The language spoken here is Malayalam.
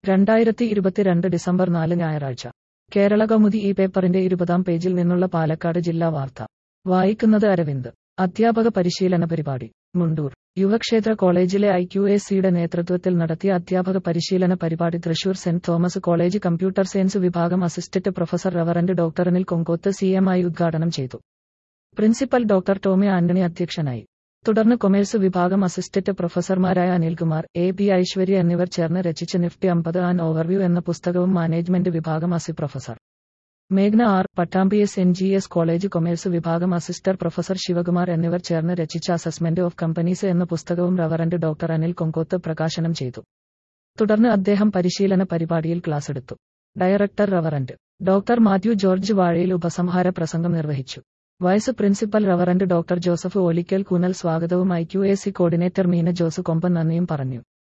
രണ്ടായിരത്തി ഇരുപത്തിരണ്ട് ഡിസംബർ നാല് ഞായറാഴ്ച കേരള കൗമുദി ഈ പേപ്പറിന്റെ ഇരുപതാം പേജിൽ നിന്നുള്ള പാലക്കാട് ജില്ലാ വാർത്ത വായിക്കുന്നത് അരവിന്ദ് അധ്യാപക പരിശീലന പരിപാടി മുണ്ടൂർ യുവക്ഷേത്ര കോളേജിലെ ഐ ക്യു എസ് സിയുടെ നേതൃത്വത്തിൽ നടത്തിയ അധ്യാപക പരിശീലന പരിപാടി Thrissur Saint Thomas college computer science വിഭാഗം assistant professor reverend doctor Anil Konkoth C M ആയി ഉദ്ഘാടനം ചെയ്തു പ്രിൻസിപ്പൽ ഡോക്ടർ ടോമി ആന്റണി അധ്യക്ഷനായി തുടർന്ന് കൊമേഴ്സ് വിഭാഗം അസിസ്റ്റന്റ് പ്രൊഫസർമാരായ അനിൽകുമാർ എ ബി ഐശ്വര്യ എന്നിവർ ചേർന്ന് രചിച്ച നിഫ്റ്റി അമ്പത് ആൻ ഓവർവ്യൂ എന്ന പുസ്തകവും മാനേജ്മെന്റ് വിഭാഗം അസി പ്രൊഫസർ മേഘ്ന R Pattambi S N G S college commerce വിഭാഗം അസിസ്റ്റന്റ് പ്രൊഫസർ ശിവകുമാർ എന്നിവർ ചേർന്ന് രചിച്ച അസസ്മെന്റ് ഓഫ് കമ്പനീസ് എന്ന പുസ്തകവും റവറന്റ് ഡോക്ടർ അനിൽ കൊങ്കോത്ത് പ്രകാശനം ചെയ്തു തുടർന്ന് അദ്ദേഹം പരിശീലന പരിപാടിയിൽ ക്ലാസ് എടുത്തു director reverend doctor Mathew George Vazhayil ഉപസംഹാര പ്രസംഗം നിർവഹിച്ചു vice principal reverend doctor Joseph Olickal Koonal സ്വാഗതവും I Q A C coordinator Meena Jose Komban നന്ദിയും പറഞ്ഞു